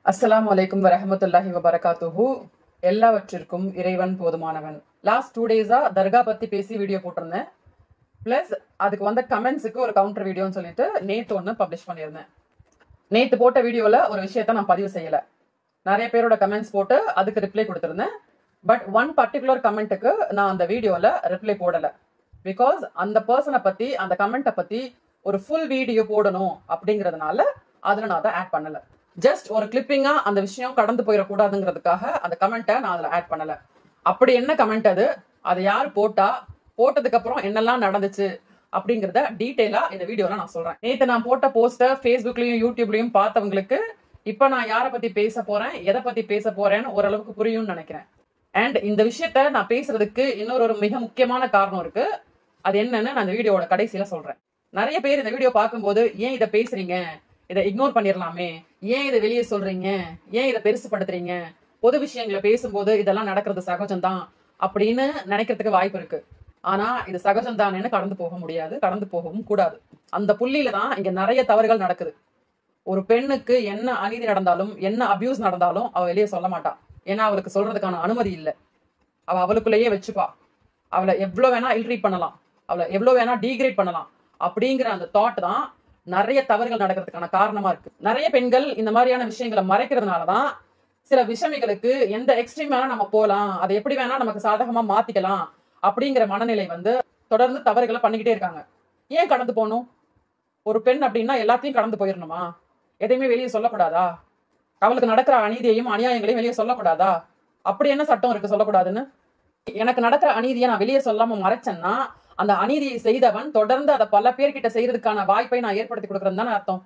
அஸ்ஸலாமு அலைக்கும் வரஹமத்துல்லாஹி வபரகாத்துஹு எல்லாவற்றிற்கும் இறைவன் போதுமானவன் லாஸ்ட் டூ டேஸா தர்கா பத்தி பேசி வீடியோ போட்டிருந்தேன் ப்ளஸ் அதுக்கு வந்த கமெண்ட்ஸுக்கு ஒரு கவுண்டர் வீடியோன்னு சொல்லிட்டு நேத்து ஒன்று பப்ளிஷ் பண்ணியிருந்தேன் நேத்து போட்ட வீடியோல ஒரு விஷயத்த நான் பதிவு செய்யல நிறைய பேரோட கமெண்ட்ஸ் போட்டு அதுக்கு ரிப்ளை கொடுத்திருந்தேன் பட் ஒன் பர்டிகுலர் கமெண்ட்டுக்கு நான் அந்த வீடியோல ரிப்ளை போடல பிகாஸ் அந்த பர்சனை பத்தி அந்த கமெண்ட்டை பத்தி ஒரு ஃபுல் வீடியோ போடணும் அப்படிங்கறதுனால அதுல நான் அதை ஆட் பண்ணல ஜஸ்ட் ஒரு கிளிப்பிங்கா அந்த விஷயம் கடந்து போயிடக்கூடாதுங்கிறதுக்காக அந்த கமெண்ட்டை நான் அதுல ஆட் பண்ணல அப்படி என்ன கமெண்ட் அது அதை யார் போட்டா போட்டதுக்கு அப்புறம் என்னெல்லாம் நடந்துச்சு அப்படிங்கறத டீட்டெயிலா இந்த வீடியோல நான் சொல்றேன் நேத்து நான் போட்ட போஸ்டர் ஃபேஸ்புக்லயும் யூடியூப்லயும் பார்த்தவங்களுக்கு இப்ப நான் யாரை பத்தி பேச போறேன் எதை பத்தி பேச போறேன்னு ஓரளவுக்கு புரியும்னு நினைக்கிறேன் அண்ட் இந்த விஷயத்த நான் பேசுறதுக்கு இன்னொரு ஒரு மிக முக்கியமான காரணம் இருக்கு அது என்னன்னு நான் இந்த வீடியோவோட கடைசியில சொல்றேன் நிறைய பேர் இந்த வீடியோ பார்க்கும்போது ஏன் இதை பேசுறீங்க இதை இக்னோர் பண்ணிடலாமே ஏன் இதை வெளியே சொல்றீங்க ஏன் இதை பெருசுப்படுத்துறீங்க பொது விஷயங்களை பேசும்போது இதெல்லாம் நடக்கிறது சகஜம்தான் அப்படின்னு நினைக்கிறதுக்கு வாய்ப்பு இருக்கு ஆனா இது சகஜம் தானேன்னு கடந்து போக முடியாது கடந்து போகவும் கூடாது அந்த புள்ளியில தான் இங்க நிறைய தவறுகள் நடக்குது ஒரு பெண்ணுக்கு என்ன அநீதி நடந்தாலும் என்ன அபியூஸ் நடந்தாலும் அவ வெளியே சொல்ல மாட்டா ஏன்னா அவளுக்கு சொல்றதுக்கான அனுமதி இல்லை அவ அவளுக்குள்ளேயே வச்சுப்பா அவளை எவ்வளவு வேணா இல்ட்ரீட் பண்ணலாம் அவளை எவ்வளவு வேணா டீக்ரேட் பண்ணலாம் அப்படிங்கிற அந்த தாட் தான் நிறைய தவறுகள் நடக்கிறதுக்கான காரணமா இருக்கு நிறைய பெண்கள் இந்த மாதிரியான விஷயங்களை மறைக்கிறதுனாலதான் சில விஷமிகளுக்கு எந்த எக்ஸ்ட்ரீமான நம்ம போலாம் அதை எப்படி வேணா நமக்கு சாதகமா மாத்திக்கலாம் அப்படிங்கிற மனநிலை வந்து தொடர்ந்து தவறுகளை பண்ணிக்கிட்டே இருக்காங்க ஏன் கடந்து போகணும் ஒரு பெண் அப்படின்னா எல்லாத்தையும் கடந்து போயிடணுமா எதையுமே வெளியே சொல்லக்கூடாதா அவளுக்கு நடக்கிற அநீதியையும் அநியாயங்களையும் வெளியே சொல்லக்கூடாதா அப்படி என்ன சட்டம் இருக்கு சொல்லக்கூடாதுன்னு எனக்கு நடக்கிற அநீதியை நான் வெளியே சொல்லாம மறைச்சேன்னா அந்த அநீதியை செய்தவன் தொடர்ந்து அதை பல பேர்கிட்ட செய்யறதுக்கான வாய்ப்பை நான் ஏற்படுத்தி கொடுக்கறேன்னு தானே அர்த்தம்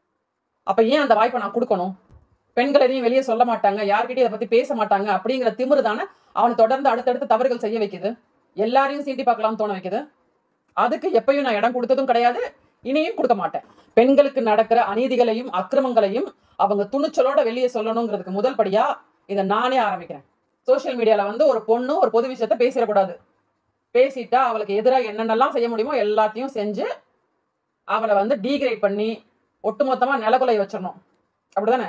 அப்ப ஏன் அந்த வாய்ப்பை நான் கொடுக்கணும் பெண்கள் எதையும் வெளியே சொல்ல மாட்டாங்க யார்கிட்டயும் இதை பத்தி பேச மாட்டாங்க அப்படிங்கிற திமிரு தானே அவனை தொடர்ந்து அடுத்தடுத்து தவறுகள் செய்ய வைக்குது எல்லாரையும் சீண்டி பார்க்கலாம்னு தோண வைக்குது அதுக்கு எப்பயும் நான் இடம் கொடுத்ததும் கிடையாது இனியும் கொடுக்க மாட்டேன் பெண்களுக்கு நடக்கிற அநீதிகளையும் அக்கிரமங்களையும் அவங்க துணிச்சலோட வெளியே சொல்லணுங்கிறதுக்கு முதல் படியா இதை நானே ஆரம்பிக்கிறேன் சோஷியல் மீடியால வந்து ஒரு பொண்ணு ஒரு பொது விஷயத்த பேசிடக்கூடாது பேசிட்டா அவளுக்கு எதிராக என்னென்னலாம் செய்ய முடியுமோ எல்லாத்தையும் செஞ்சு அவளை வந்து டீக்ரேட் பண்ணி ஒட்டுமொத்தமா நிலகுலை வச்சிடணும் அப்படிதானே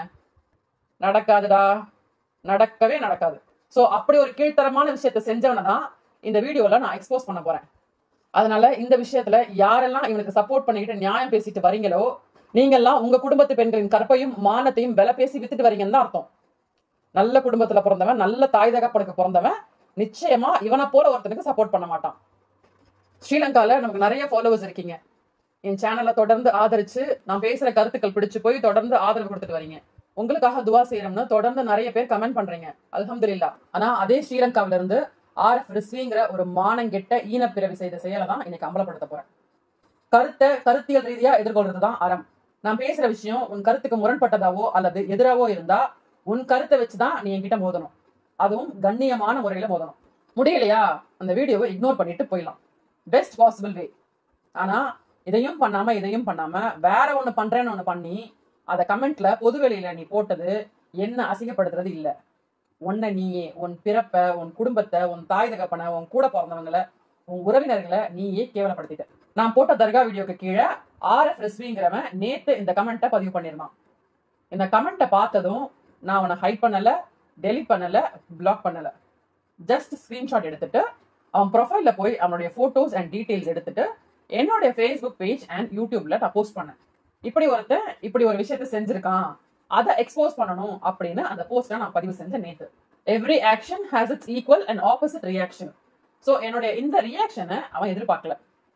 நடக்காதுடா நடக்கவே நடக்காது சோ அப்படி ஒரு கீழ்த்தரமான விஷயத்த செஞ்சவனை தான் இந்த வீடியோல நான் எக்ஸ்போஸ் பண்ண போறேன் அதனால இந்த விஷயத்துல யாரெல்லாம் இவனுக்கு சப்போர்ட் பண்ணிக்கிட்டு நியாயம் பேசிட்டு வரீங்களோ நீங்கெல்லாம் உங்க குடும்பத்து பெண்களின் கற்பையும் மானத்தையும் விலை பேசி வித்துட்டு வரீங்கன்னு தான் அர்த்தம் நல்ல குடும்பத்துல பிறந்தவன் நல்ல தாய் தகப்பனுக்கு பிறந்தவன் நிச்சயமா இவனை போல ஒருத்தனுக்கு சப்போர்ட் பண்ண மாட்டான் ஸ்ரீலங்கால நமக்கு நிறைய ஃபாலோவர்ஸ் இருக்கீங்க என் சேனலை தொடர்ந்து ஆதரிச்சு நான் பேசுற கருத்துக்கள் பிடிச்சு போய் தொடர்ந்து ஆதரவு கொடுத்துட்டு வரீங்க உங்களுக்காக துவா செய்யறோம்னு தொடர்ந்து நிறைய பேர் கமெண்ட் பண்றீங்க அல்ஹம்துலில்லா ஆனா அதே ஸ்ரீலங்காவில இருந்து ஆர் எஃப் ரிஸ்விங்கிற ஒரு மானங்கெட்ட ஈனப்பிறவி செய்த செயலை தான் இன்னைக்கு அம்பலப்படுத்த போறேன் கருத்தை கருத்தியல் ரீதியா எதிர்கொள்றது தான் அறம் நான் பேசுற விஷயம் உன் கருத்துக்கு முரண்பட்டதாவோ அல்லது எதிராவோ இருந்தா உன் கருத்தை வச்சுதான் நீ என்கிட்ட மோதணும் அதுவும் கண்ணியமான முறையில மோதணும் முடியலையா அந்த வீடியோவை இக்னோர் பண்ணிட்டு போயிடலாம் பெஸ்ட் பாசிபிள் வே ஆனா இதையும் பண்ணாம இதையும் பண்ணாம வேற ஒண்ணு பண்றேன்னு ஒண்ணு பண்ணி அதை கமெண்ட்ல பொது வெளியில நீ போட்டது என்ன அசிங்கப்படுத்துறது இல்ல உன்னை நீயே உன் பிறப்ப உன் குடும்பத்தை உன் தாய் தகப்பனை உன் கூட பிறந்தவங்களை உன் உறவினர்களை நீயே கேவலப்படுத்திட்ட நான் போட்ட தர்கா வீடியோக்கு கீழே ஆர் எஃப் ரெஸ்விங்கிறவன் நேத்து இந்த கமெண்ட்டை பதிவு பண்ணியிருந்தான் இந்த கமெண்ட்டை பார்த்ததும் நான் அவனை ஹைட் பண்ணல டெலிட் பண்ணல பிளாக் பண்ணல ஜஸ்ட் ஸ்கிரீன்ஷாட் எடுத்துட்டு அவன் ப்ரொஃபைல்ல போய் அவனுடைய போட்டோஸ் அண்ட் டீடைல்ஸ் எடுத்துட்டு என்னுடைய ஃபேஸ்புக் பேஜ் அண்ட் யூடியூப்ல நான் போஸ்ட் பண்ணேன் இப்படி ஒருத்தன் இப்படி ஒரு விஷயத்த செஞ்சிருக்கான் அதை எக்ஸ்போஸ் பண்ணணும் அப்படின்னு அந்த போஸ்ட்டை நான் பதிவு செஞ்சேன் நேத்து every action has it's equal and opposite reaction so என்னுடைய இந்த ரியாக்ஷனை அவன் எதிர்பார்க்கல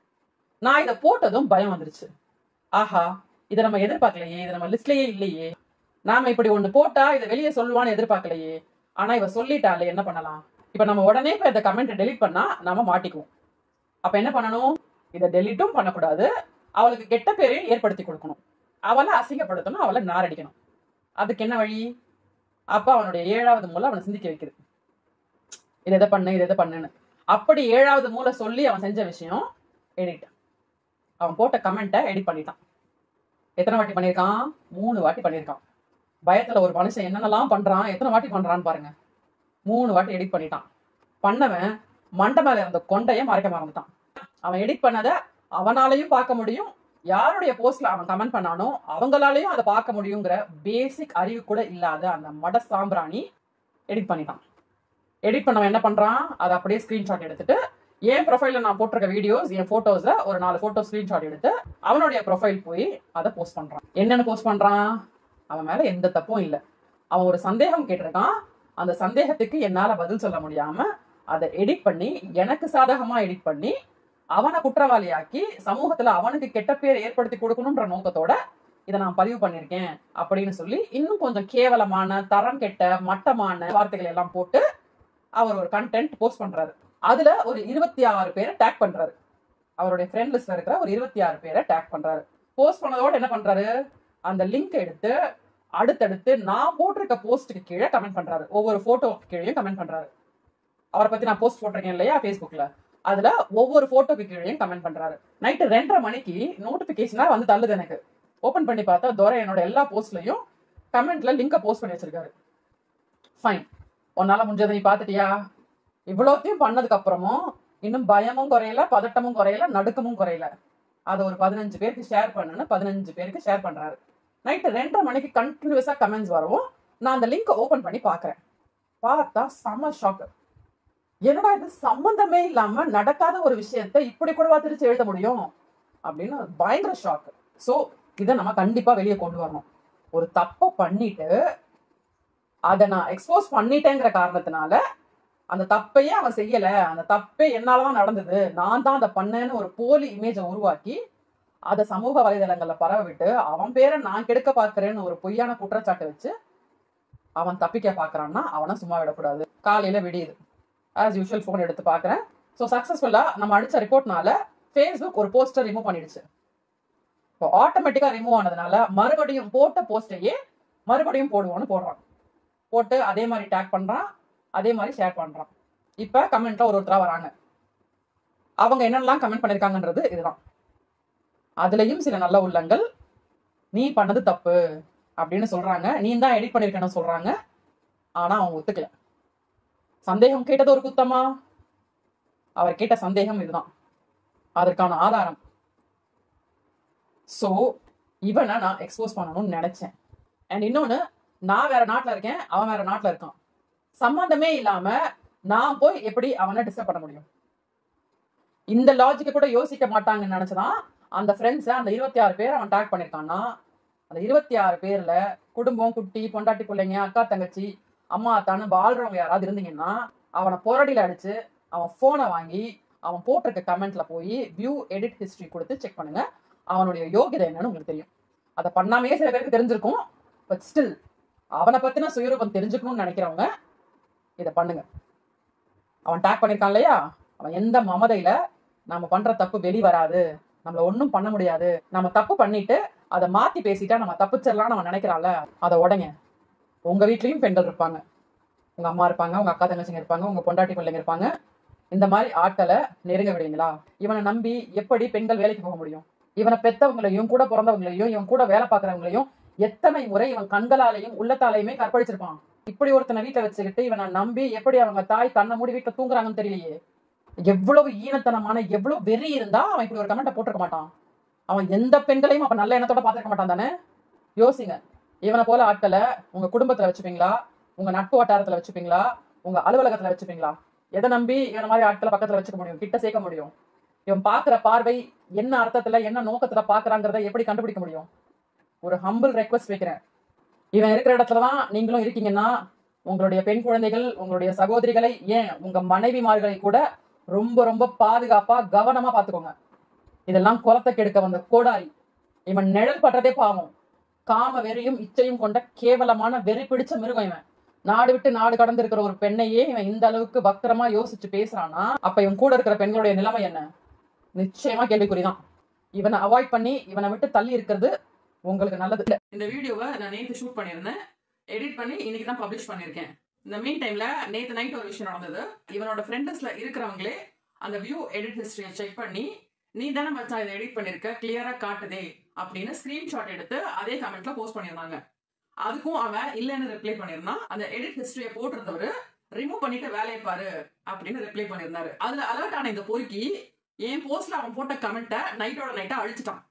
நான் இதை போட்டதும் பயம் வந்துருச்சு ஆஹா இதை நம்ம எதிர்பார்க்கலையே இதை நம்ம லிஸ்ட்லயே இல்லையே நாம இப்படி ஒண்ணு போட்டா இதை வெளியே சொல்லுவான்னு எதிர்பார்க்கலையே ஆனா இவ சொல்லிட்டாலே என்ன பண்ணலாம் இப்ப நம்ம உடனே இப்ப இந்த கமெண்ட் டெலிட் பண்ணா நாம மாட்டிக்குவோம் அப்ப என்ன பண்ணணும் இதை டெலிட்டும் பண்ணக்கூடாது அவளுக்கு கெட்ட பேரையும் ஏற்படுத்தி கொடுக்கணும் அவளை அசிங்கப்படுத்தணும் அவளை நாரடிக்கணும் அதுக்கு என்ன வழி அப்ப அவனுடைய ஏழாவது மூலம் அவனை சிந்திக்க வைக்குது இதை எதை பண்ணு இதை எதை பண்ணுன்னு அப்படி ஏழாவது மூலை சொல்லி அவன் செஞ்ச விஷயம் எடிட் அவன் போட்ட கமெண்ட்டை எடிட் பண்ணிட்டான் எத்தனை வாட்டி பண்ணியிருக்கான் மூணு வாட்டி பண்ணியிருக்கான் பயத்துல ஒரு மனுஷன் என்னென்னலாம் பண்றான் எத்தனை வாட்டி பண்றான்னு பாருங்க மூணு வாட்டி எடிட் பண்ணிட்டான் பண்ணவன் மண்டை மேல இருந்த கொண்டைய மறைக்க மறந்துட்டான் அவன் எடிட் பண்ணதை அவனாலையும் பார்க்க முடியும் யாருடைய போஸ்ட்ல அவன் கமெண்ட் பண்ணானோ அவங்களாலையும் அதை பார்க்க முடியுங்கிற பேசிக் அறிவு கூட இல்லாத அந்த மட சாம்பிராணி எடிட் பண்ணிட்டான் எடிட் பண்ணவன் என்ன பண்றான் அதை அப்படியே ஸ்கிரீன்ஷாட் எடுத்துட்டு என் ப்ரொஃபைல்ல நான் போட்டிருக்க வீடியோஸ் என் போட்டோஸ்ல ஒரு நாலு போட்டோ ஸ்கிரீன்ஷாட் எடுத்து அவனுடைய ப்ரொஃபைல் போய் அதை போஸ்ட் பண்றான் என்னென்னு போஸ்ட் பண்றான் அவன் மேல எந்த தப்பும் இல்லை அவன் ஒரு சந்தேகம் கேட்டிருக்கான் அந்த சந்தேகத்துக்கு என்னால பதில் சொல்ல முடியாம அதை எடிட் பண்ணி எனக்கு சாதகமா எடிட் பண்ணி அவனை குற்றவாளியாக்கி சமூகத்துல அவனுக்கு கெட்ட பேர் ஏற்படுத்தி கொடுக்கணும்ன்ற நோக்கத்தோட இதை நான் பதிவு பண்ணிருக்கேன் அப்படின்னு சொல்லி இன்னும் கொஞ்சம் கேவலமான தரம் கெட்ட மட்டமான வார்த்தைகள் எல்லாம் போட்டு அவர் ஒரு கண்டென்ட் போஸ்ட் பண்றாரு அதுல ஒரு இருபத்தி ஆறு பேரை டேக் பண்றாரு அவருடைய ஃப்ரெண்ட் லிஸ்ட்ல இருக்கிற ஒரு இருபத்தி ஆறு பேரை டேக் பண்றாரு போஸ்ட் பண்ணதோட என்ன பண்றாரு அந்த லிங்க் எடுத்து அடுத்தடுத்து நான் போட்டிருக்க போஸ்ட்டுக்கு கீழே கமெண்ட் பண்றாரு ஒவ்வொரு போட்டோக்கு கீழேயும் கமெண்ட் பண்றாரு அவரை பத்தி நான் போஸ்ட் போட்டிருக்கேன் இல்லையா ஃபேஸ்புக்ல அதுல ஒவ்வொரு போட்டோக்கு கீழேயும் கமெண்ட் பண்றாரு நைட்டு ரெண்டரை மணிக்கு நோட்டிபிகேஷனா வந்து தள்ளுது எனக்கு ஓபன் பண்ணி பார்த்தா துரை என்னோட எல்லா போஸ்ட்லயும் கமெண்ட்ல லிங்கை போஸ்ட் பண்ணி வச்சிருக்காரு ஃபைன் உன்னால முடிஞ்சதை நீ பாத்துட்டியா இவ்வளோத்தையும் பண்ணதுக்கு அப்புறமும் இன்னும் பயமும் குறையல பதட்டமும் குறையல நடுக்கமும் குறையல அதை ஒரு பதினஞ்சு பேருக்கு ஷேர் பண்ணுன்னு பதினஞ்சு பேருக்கு ஷேர் பண்றாரு நைட்டு ரெண்டரை மணிக்கு கண்டினியூஸா கமெண்ட்ஸ் வரவும் நான் அந்த லிங்கை ஓபன் பண்ணி பாக்குறேன் பார்த்தா செம ஷாக்கு என்னடா இது சம்பந்தமே இல்லாம நடக்காத ஒரு விஷயத்த இப்படி கூடவா திருச்சி எழுத முடியும் அப்படின்னு பயங்கர ஷாக் சோ இதை நம்ம கண்டிப்பா வெளியே கொண்டு வரணும் ஒரு தப்பை பண்ணிட்டு அதை நான் எக்ஸ்போஸ் பண்ணிட்டேங்கிற காரணத்தினால அந்த தப்பையே அவன் செய்யல அந்த தப்பே என்னாலதான் நடந்தது நான் தான் அதை பண்ணேன்னு ஒரு போலி இமேஜை உருவாக்கி அதை சமூக வலைதளங்கள்ல பரவ விட்டு அவன் பேரை நான் கெடுக்க பார்க்கிறேன்னு ஒரு பொய்யான குற்றச்சாட்டு வச்சு அவன் தப்பிக்க பார்க்கறான்னா அவனை சும்மா விடக்கூடாது காலையில விடியுது ஆஸ் யூஷுவல் ஃபோன் எடுத்து பார்க்குறேன் ஸோ சக்ஸஸ்ஃபுல்லாக நம்ம அடித்த ரிப்போர்ட்னால ஃபேஸ்புக் ஒரு போஸ்டர் ரிமூவ் பண்ணிடுச்சு இப்போ ஆட்டோமேட்டிக்காக ரிமூவ் ஆனதுனால மறுபடியும் போட்ட போஸ்டையே மறுபடியும் போடுவோன்னு போடுறான் போட்டு அதே மாதிரி டேக் பண்ணுறான் அதே மாதிரி ஷேர் பண்ணுறான் இப்போ கமெண்ட்ல ஒரு ஒருத்தராக வராங்க அவங்க என்னென்னலாம் கமெண்ட் பண்ணியிருக்காங்கன்றது இதுதான் அதுலயும் சில நல்ல உள்ளங்கள் நீ பண்ணது தப்பு அப்படின்னு சொல்றாங்க நீ தான் எடிட் பண்ணிருக்கேன்னு சொல்றாங்க ஆனா அவங்க ஒத்துக்கல சந்தேகம் கேட்டது ஒரு குத்தமா அவர் கேட்ட சந்தேகம் இதுதான் அதற்கான ஆதாரம் சோ இவனை நான் எக்ஸ்போஸ் பண்ணணும்னு நினைச்சேன் அண்ட் இன்னொன்னு நான் வேற நாட்டுல இருக்கேன் அவன் வேற நாட்டுல இருக்கான் சம்பந்தமே இல்லாம நான் போய் எப்படி அவனை டிஸ்டர்ப் பண்ண முடியும் இந்த லாஜிக்க கூட யோசிக்க மாட்டாங்கன்னு நினைச்சுதான் அந்த ஃப்ரெண்ட்ஸை அந்த இருபத்தி ஆறு பேர் அவன் டேக் பண்ணிருக்கான்னா அந்த இருபத்தி ஆறு பேர்ல குடும்பம் குட்டி பொண்டாட்டி பிள்ளைங்க அக்கா தங்கச்சி அம்மா அத்தான்னு வாழ்றவங்க யாராவது இருந்தீங்கன்னா அவனை புரடியில அடிச்சு அவன் போனை வாங்கி அவன் போட்டிருக்க கமெண்ட்ல போய் வியூ எடிட் ஹிஸ்டரி கொடுத்து செக் பண்ணுங்க அவனுடைய யோகிதை என்னன்னு உங்களுக்கு தெரியும் அதை பண்ணாமையே சில பேருக்கு தெரிஞ்சிருக்கும் பட் ஸ்டில் அவனை பத்தின சுயரூபம் தெரிஞ்சுக்கணும்னு நினைக்கிறவங்க இதை பண்ணுங்க அவன் டேக் பண்ணிருக்கான் இல்லையா அவன் எந்த மமதையில நம்ம பண்ற தப்பு வெளி வராது நம்மள ஒண்ணும் பண்ண முடியாது நம்ம தப்பு பண்ணிட்டு அதை மாத்தி பேசிட்டா நம்ம தப்பிச்சிடலாம் நம்ம நினைக்கிறான்ல அதை உடைங்க உங்க வீட்லயும் பெண்கள் இருப்பாங்க உங்க அம்மா இருப்பாங்க உங்க அக்கா தங்கச்சிங்க இருப்பாங்க உங்க பொண்டாட்டி பிள்ளைங்க இருப்பாங்க இந்த மாதிரி ஆட்களை நெருங்க விடுவீங்களா இவனை நம்பி எப்படி பெண்கள் வேலைக்கு போக முடியும் இவனை பெத்தவங்களையும் கூட பிறந்தவங்களையும் இவன் கூட வேலை பார்க்கறவங்களையும் எத்தனை முறை இவன் கண்களாலையும் உள்ளத்தாலையுமே கற்பழிச்சிருப்பான் இப்படி ஒருத்தனை வீட்டை வச்சுக்கிட்டு இவனை நம்பி எப்படி அவங்க தாய் கண்ணை மூடி வீட்டுல தூங்குறாங்கன்னு தெரியலையே எவ்வளவு ஈனத்தனமான எவ்வளவு வெறி இருந்தா அவன் இப்படி ஒரு கமெண்ட்டை போட்டிருக்க மாட்டான் அவன் எந்த பெண்களையும் அப்ப நல்ல எண்ணத்தோட பார்த்திருக்க மாட்டான் தானே யோசிங்க இவனை போல ஆட்களை உங்க குடும்பத்துல வச்சுப்பீங்களா உங்க நட்பு வட்டாரத்துல வச்சுப்பீங்களா உங்க அலுவலகத்துல வச்சுப்பீங்களா எதை நம்பி இவன மாதிரி ஆட்களை பக்கத்துல வச்சுக்க முடியும் கிட்ட சேர்க்க முடியும் இவன் பாக்குற பார்வை என்ன அர்த்தத்துல என்ன நோக்கத்துல பாக்குறாங்கிறத எப்படி கண்டுபிடிக்க முடியும் ஒரு ஹம்பிள் ரெக்வஸ்ட் வைக்கிறேன் இவன் இருக்கிற இடத்துலதான் நீங்களும் இருக்கீங்கன்னா உங்களுடைய பெண் குழந்தைகள் உங்களுடைய சகோதரிகளை ஏன் உங்க மனைவிமார்களை கூட ரொம்ப ரொம்ப பாதுகாப்பா கவனமா பாத்துக்கோங்க இதெல்லாம் குளத்தை கெடுக்க வந்த கோடாரி இவன் நிழல் பட்டதே பாவம் காம வெறியும் இச்சையும் கொண்ட கேவலமான வெறி பிடிச்ச மிருகம் இவன் நாடு விட்டு நாடு கடந்து இருக்கிற ஒரு பெண்ணையே இவன் இந்த அளவுக்கு பத்திரமா யோசிச்சு பேசுறான்னா அப்ப இவன் கூட இருக்கிற பெண்களுடைய நிலைமை என்ன நிச்சயமா கேள்விக்குறிதான் இவனை அவாய்ட் பண்ணி இவனை விட்டு தள்ளி இருக்கிறது உங்களுக்கு நல்லது இல்ல இந்த வீடியோவை நான் நேத்து ஷூட் பண்ணியிருந்தேன் எடிட் பண்ணி இன்னைக்கு தான் பப்ளிஷ் பண்ணியிருக்கேன் இந்த மீன் டைம்ல நேத்து நைட் ஒரு விஷயம் நடந்தது இவனோட ஃப்ரெண்ட்ஸ்ல இருக்கிறவங்களே அந்த வியூ எடிட் ஹிஸ்டரியை செக் பண்ணி நீ தானே மச்சான் இதை எடிட் பண்ணிருக்க கிளியரா காட்டுதே அப்படின்னு ஸ்கிரீன்ஷாட் எடுத்து அதே கமெண்ட்ல போஸ்ட் பண்ணியிருந்தாங்க அதுக்கும் அவன் இல்லைன்னு ரிப்ளை பண்ணியிருந்தான் அந்த எடிட் ஹிஸ்டரியை போட்டிருந்தவரு ரிமூவ் பண்ணிட்டு வேலையை பாரு அப்படின்னு ரிப்ளை பண்ணியிருந்தாரு அதுல அலர்ட் ஆன இந்த பொறுக்கி என் போஸ்ட்ல அவன் போட்ட கமெண்ட்டை நைட்டோட நைட்டா அழிச்சிட்டான்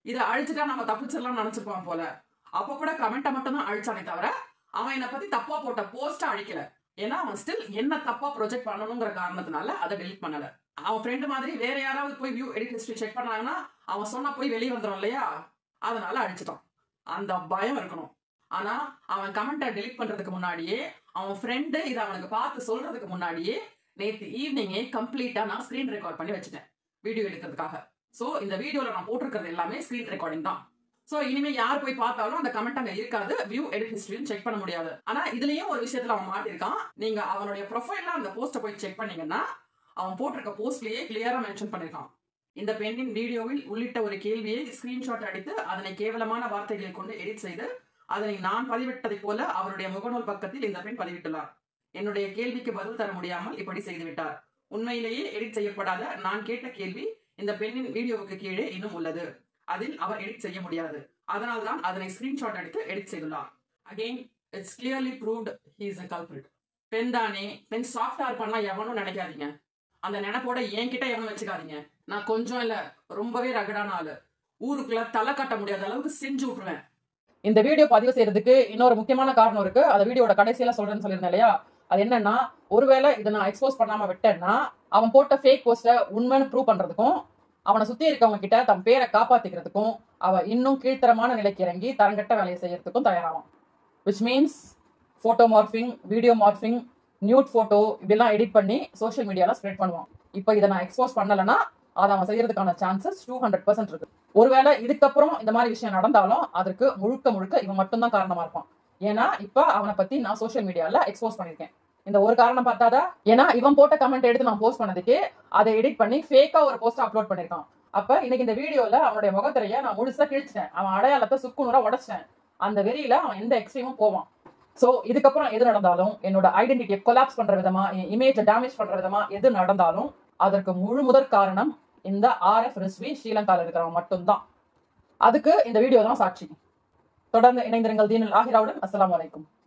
இதை அழிச்சுட்டா நம்ம தப்பிச்சிடலாம் நினைச்சிருப்பான் போல அப்ப கூட கமெண்ட்டை மட்டும் தான் அழிச்சானே தவிர அவன் என்னை பத்தி தப்பா போட்ட போஸ்ட அழிக்கல ஏன்னா அவன் ஸ்டில் என்ன தப்பா ப்ரொஜெக்ட் பண்ணணுங்கிற காரணத்தினால அதை டெலிட் பண்ணல அவன் ஃப்ரெண்டு மாதிரி வேற யாராவது போய் வியூ எடிட் ஹிஸ்டரி செக் பண்ணாங்கன்னா அவன் சொன்னா போய் வெளியே வந்துடும் இல்லையா அதனால அழிச்சிட்டான் அந்த பயம் இருக்கணும் ஆனா அவன் கமெண்ட்டை டெலிட் பண்றதுக்கு முன்னாடியே அவன் ஃப்ரெண்டு இதை அவனுக்கு பார்த்து சொல்றதுக்கு முன்னாடியே நேத்து ஈவினிங்கே கம்ப்ளீட்டா நான் ஸ்கிரீன் ரெக்கார்ட் பண்ணி வச்சுட்டேன் வீடியோ எடுக்கிறதுக்காக ஸோ இந்த வீடியோல நான் போட்டிருக்கிறது எல்லாமே ஸ்கிரீன் ரெக்கார்டிங் தான் ஸோ இனிமே யார் போய் பார்த்தாலும் அந்த கமெண்ட் அங்க இருக்காது வியூ எடிட் ஹிஸ்டரியும் செக் பண்ண முடியாது ஆனா இதுலயும் ஒரு விஷயத்துல அவன் மாட்டிருக்கான் நீங்க அவனுடைய ப்ரொஃபைல்ல அந்த போஸ்ட்டை போய் செக் பண்ணீங்கன்னா அவன் போட்டிருக்க போஸ்ட்லயே கிளியரா மென்ஷன் பண்ணிருக்கான் இந்த பெண்ணின் வீடியோவில் உள்ளிட்ட ஒரு கேள்வியை ஸ்கிரீன்ஷாட் அடித்து அதனை கேவலமான வார்த்தைகளை கொண்டு எடிட் செய்து அதனை நான் பதிவிட்டதைப் போல அவருடைய முகநூல் பக்கத்தில் இந்த பெண் பதிவிட்டுள்ளார் என்னுடைய கேள்விக்கு பதில் தர முடியாமல் இப்படி செய்துவிட்டார் உண்மையிலேயே எடிட் செய்யப்படாத நான் கேட்ட கேள்வி இந்த பெண்ணின் வீடியோவுக்கு கீழே இன்னும் உள்ளது அதில் அவர் எடிட் செய்ய முடியாது அதனால்தான் அதனை ஸ்கிரீன்ஷாட் எடுத்து எடிட் செய்துள்ளார் again it's clearly proved he is a culprit பெண் தானே பெண் சாஃப்ட்வேர் பண்ணா எவனும் நினைக்காதீங்க அந்த நினைப்போட என்கிட்ட எவனும் வச்சுக்காதீங்க நான் கொஞ்சம் இல்ல ரொம்பவே ரகடான ஆளு ஊருக்குள்ள தலை கட்ட முடியாத அளவுக்கு செஞ்சு விட்டுருவேன் இந்த வீடியோ பதிவு செய்யறதுக்கு இன்னொரு முக்கியமான காரணம் இருக்கு அந்த வீடியோட கடைசியில சொல்றேன்னு சொல்லியிருந்தேன் இல்லையா அது என்னன்னா ஒருவேளை இதை நான் எக்ஸ்போஸ் பண்ணாம விட்டேன்னா அவன் போட்ட ஃபேக் போஸ்ட உண்மைன்னு ப்ரூவ் பண்றதுக்கும் அவனை சுத்தி இருக்கவங்க கிட்ட தன் பேரை காப்பாத்திக்கிறதுக்கும் அவன் இன்னும் கீழ்த்தரமான நிலைக்கு இறங்கி தரங்கட்ட வேலையை செய்யறதுக்கும் தயாராகும் which means photo morphing video morphing nude photo இப்படிலாம் எடிட் பண்ணி சோஷியல் மீடியால ஸ்ப்ரெட் பண்ணுவான் இப்போ இதை நான் எக்ஸ்போஸ் பண்ணலைன்னா அதை அவன் செய்யறதுக்கான சான்சஸ் டூ ஹண்ட்ரட் பர்சன்ட் இருக்கு ஒருவேளை இதுக்கப்புறம் இந்த மாதிரி விஷயம் நடந்தாலும் அதற்கு முழுக்க முழுக்க இவன் மட்டும்தான் காரணமா இருப்பான் ஏன்னா இப்ப அவனை பத்தி நான் சோஷியல் மீடியால எக்ஸ்போஸ் பண்ணிருக்கேன் இந்த ஒரு காரணம் பார்த்தாதா ஏன்னா இவன் போட்ட கமெண்ட் எடுத்து நான் போஸ்ட் பண்ணதுக்கு அதை எடிட் பண்ணி ஃபேக்கா ஒரு போஸ்ட் அப்லோட் பண்ணிருக்கான் அப்ப இன்னைக்கு இந்த வீடியோல அவனுடைய முகத்திரைய நான் முழுசா கிழிச்சிட்டேன் அவன் அடையாளத்தை சுக்குநூறா உடைச்சிட்டேன் அந்த வெறியில அவன் எந்த எக்ஸ்ட்ரீமும் போவான் சோ இதுக்கப்புறம் எது நடந்தாலும் என்னோட ஐடென்டிட்டியை கொலாப்ஸ் பண்ற விதமா என் இமேஜை டேமேஜ் பண்ற விதமா எது நடந்தாலும் அதற்கு முழு முதற் காரணம் இந்த ஆர்எஃப் ரிஸ்வி ஸ்ரீலங்கால இருக்கிறவன் மட்டும்தான் அதுக்கு இந்த வீடியோ தான் சாட்சி தொடர்ந்து இணைந்திருங்கள் தீனுல் ஆஹிராவுடன் அஸ்ஸலாமு அலைக்கும்